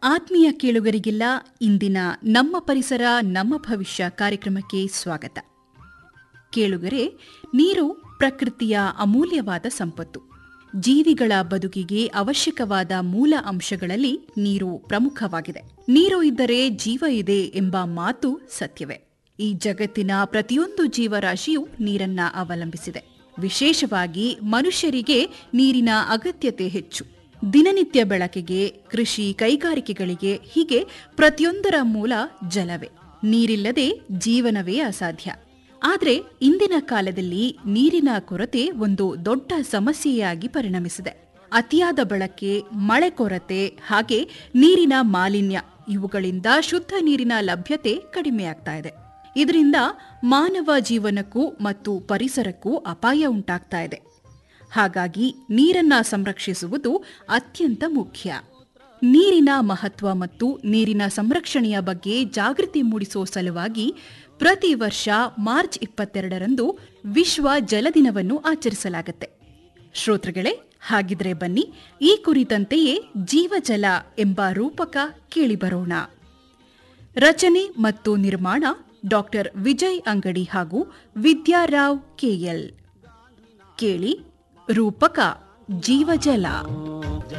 ಆತ್ಮೀಯ ಕೇಳುಗರಿಗೆಲ್ಲ ಇಂದಿನ ನಮ್ಮ ಪರಿಸರ ನಮ್ಮ ಭವಿಷ್ಯ ಕಾರ್ಯಕ್ರಮಕ್ಕೆ ಸ್ವಾಗತ ಕೇಳುಗರೆ ನೀರು ಪ್ರಕೃತಿಯ ಅಮೂಲ್ಯವಾದ ಸಂಪತ್ತು ಜೀವಿಗಳ ಬದುಕಿಗೆ ಅವಶ್ಯಕವಾದ ಮೂಲ ಅಂಶಗಳಲ್ಲಿ ನೀರು ಪ್ರಮುಖವಾಗಿದೆ ನೀರು ಇದ್ದರೆ ಜೀವ ಇದೆ ಎಂಬ ಮಾತು ಸತ್ಯವೇ ಈ ಜಗತ್ತಿನ ಪ್ರತಿಯೊಂದು ಜೀವರಾಶಿಯು ನೀರನ್ನ ಅವಲಂಬಿಸಿದೆ ವಿಶೇಷವಾಗಿ ಮನುಷ್ಯರಿಗೆ ನೀರಿನ ಅಗತ್ಯತೆ ಹೆಚ್ಚು ದಿನನಿತ್ಯ ಬೆಳಕಿಗೆ ಕೃಷಿ ಕೈಗಾರಿಕೆಗಳಿಗೆ ಹೀಗೆ ಪ್ರತಿಯೊಂದರ ಮೂಲ ಜಲವೇ ನೀರಿಲ್ಲದೆ ಜೀವನವೇ ಅಸಾಧ್ಯ ಆದರೆ ಇಂದಿನ ಕಾಲದಲ್ಲಿ ನೀರಿನ ಕೊರತೆ ಒಂದು ದೊಡ್ಡ ಸಮಸ್ಯೆಯಾಗಿ ಪರಿಣಮಿಸಿದೆ ಅತಿಯಾದ ಬಳಕೆ ಮಳೆ ಕೊರತೆ ಹಾಗೆ ನೀರಿನ ಮಾಲಿನ್ಯ ಇವುಗಳಿಂದ ಶುದ್ಧ ನೀರಿನ ಲಭ್ಯತೆ ಕಡಿಮೆಯಾಗ್ತಾ ಇದೆ ಇದರಿಂದ ಮಾನವ ಜೀವನಕ್ಕೂ ಮತ್ತು ಪರಿಸರಕ್ಕೂ ಅಪಾಯ ಉಂಟಾಗ್ತಾ ಇದೆ ಹಾಗಾಗಿ ನೀರನ್ನ ಸಂರಕ್ಷಿಸುವುದು ಅತ್ಯಂತ ಮುಖ್ಯ ನೀರಿನ ಮಹತ್ವ ಮತ್ತು ನೀರಿನ ಸಂರಕ್ಷಣೆಯ ಬಗ್ಗೆ ಜಾಗೃತಿ ಮೂಡಿಸುವ ಸಲುವಾಗಿ ಪ್ರತಿ ವರ್ಷ ಮಾರ್ಚ್ ಇಪ್ಪತ್ತೆರಡರಂದು ವಿಶ್ವ ಜಲ ದಿನವನ್ನು ಆಚರಿಸಲಾಗುತ್ತೆ ಶ್ರೋತೃಗಳೇ ಹಾಗಿದ್ರೆ ಬನ್ನಿ ಈ ಕುರಿತಂತೆಯೇ ಜೀವಜಲ ಎಂಬ ರೂಪಕ ಕೇಳಿಬರೋಣ ರಚನೆ ಮತ್ತು ನಿರ್ಮಾಣ ಡಾಕ್ಟರ್ ವಿಜಯ್ ಅಂಗಡಿ ಹಾಗೂ ವಿದ್ಯಾರಾವ್ ಕೆಎಲ್ ಕೇಳಿ ರೂಪಕ ಜೀವಜಲ